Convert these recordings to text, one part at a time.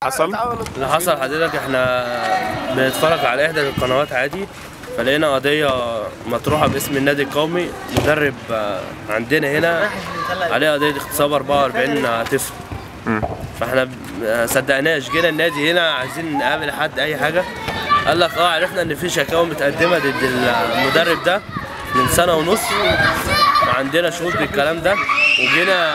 حصل اللي حصل حضرتك احنا بنتفرج على احدى القنوات عادي فلقينا قضية مطروحة باسم النادي القومي مدرب آه، عندنا هنا عليه قضية اغتصاب 44 طفل فاحنا ب- آه، صدقناش جينا النادي هنا عايزين نقابل حد اي حاجة قال لك اه عرفنا ان في شكاوى متقدمة ضد المدرب ده من سنة ونص وعندنا شهود بالكلام ده وجينا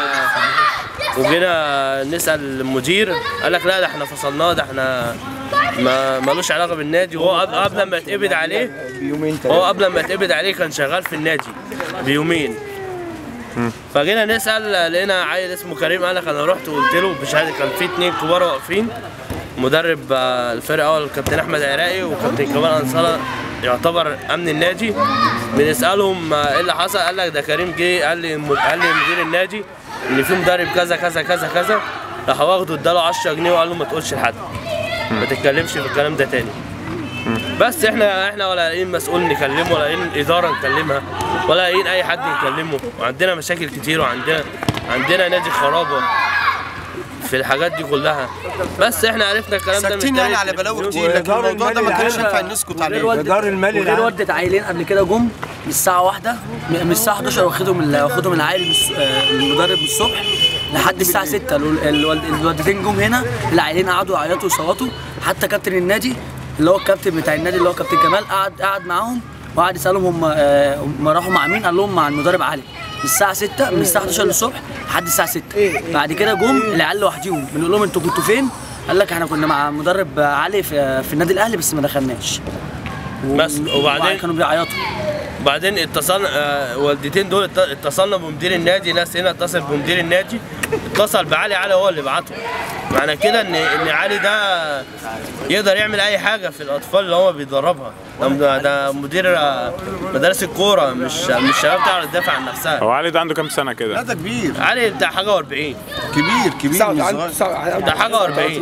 وجينا نسال المدير قال لك لا ده احنا فصلناه ده احنا ما ملوش علاقه بالنادي وهو قبل- قبل ما يتقبض عليه هو قبل ما يتقبض عليه كان شغال في النادي بيومين فجينا نسال لقينا عيل اسمه كريم قال لك انا رحت وقلت له بشهاده كان في اتنين كبار واقفين مدرب آه، الفرقه اول كابتن احمد عراقي وكابتن كمال انصار يعتبر امن النادي بنسالهم آه، ايه اللي حصل قال لك ده كريم جه قال لي قال لي مدير النادي ان في مدرب كذا كذا كذا كذا راح واخده اداله 10 جنيه وقال له ما تقولش لحد ما تتكلمش في الكلام ده تاني بس احنا احنا ولا لاقيين مسؤول نكلمه ولا لاقيين اداره نكلمها ولا لاقيين اي حد نكلمه وعندنا مشاكل كتير وعندنا عندنا نادي خرابه في الحاجات دي كلها بس احنا عرفنا الكلام ده من ساكتين يعني تاني على بلاوي تلفزيون. كتير لكن الموضوع ده ما كانش ينفع نسكت عليه وغير المالي وغير ودة عيلين قبل كده جم من الساعة واحدة م- من الساعة 11 واخدهم ال- واخدهم العيل من الس- آه، المدرب من الصبح لحد الساعة 6 الول- الولد- الوالدتين جم هنا العيلين قعدوا يعيطوا ويصوتوا حتى كابتن النادي اللي هو الكابتن بتاع النادي اللي هو كابتن كمال قعد قعد معاهم وقعد يسالهم هم آه، هم راحوا مع مين قال لهم مع المدرب علي من الساعة 6 من الساعة 11 الصبح لحد الساعة 6 بعد كده جم العيال لوحديهم بنقول لهم انتوا كنتوا فين؟ قال لك احنا كنا مع مدرب علي في, في النادي الاهلي بس ما دخلناش بس وبعدين كانوا بيعيطوا بعدين اتصلنا آه، والدتين دول ات- اتصلنا بمدير النادي ناس هنا اتصل بمدير النادي اتصل بعلي علي هو اللي بعته معنى كده ان ان علي ده يقدر يعمل اي حاجه في الاطفال اللي هو بيدربها ده, ده مدير آه، مدارس الكوره مش مش شباب تعرف تدافع عن نفسها هو علي ده عنده كام سنه كده لا ده كبير علي بتاع حاجه و40 كبير كبير مش صغير. ده حاجه و40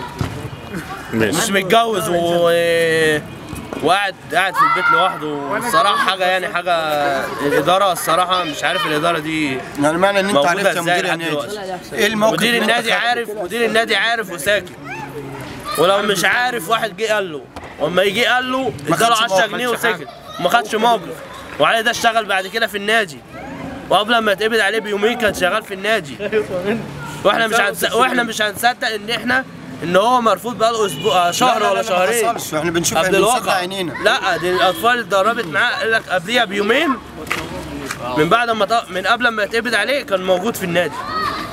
مش ماشي متجوز و وقاعد قاعد في البيت لوحده والصراحه حاجه يعني حاجه الاداره الصراحه مش عارف الاداره دي يعني معنى ان انت موجودة عرفت يا ازاي مدير لحد النادي دلوقتي؟ ايه الموقف مدير اللي انت النادي خدته؟ عارف مدير النادي عارف وساكت ولو مش عارف واحد جه قال له واما يجي قال له اداله خدش 10 موقف، جنيه خدش وسكت وما خدش موقف وعلي ده اشتغل بعد كده في النادي وقبل ما يتقبض عليه بيومين كان شغال في النادي واحنا مش هنص... واحنا مش هنصدق ان احنا ان هو مرفوض بقاله اسبوع شهر لا، لا، ولا لا، ما شهرين حصلش. احنا بنشوف قبل بنصدق الواقع عينينا لا دي الاطفال اللي اتدربت معاه قال لك قبليها بيومين من بعد ما ط- من قبل ما يتقبض عليه كان موجود في النادي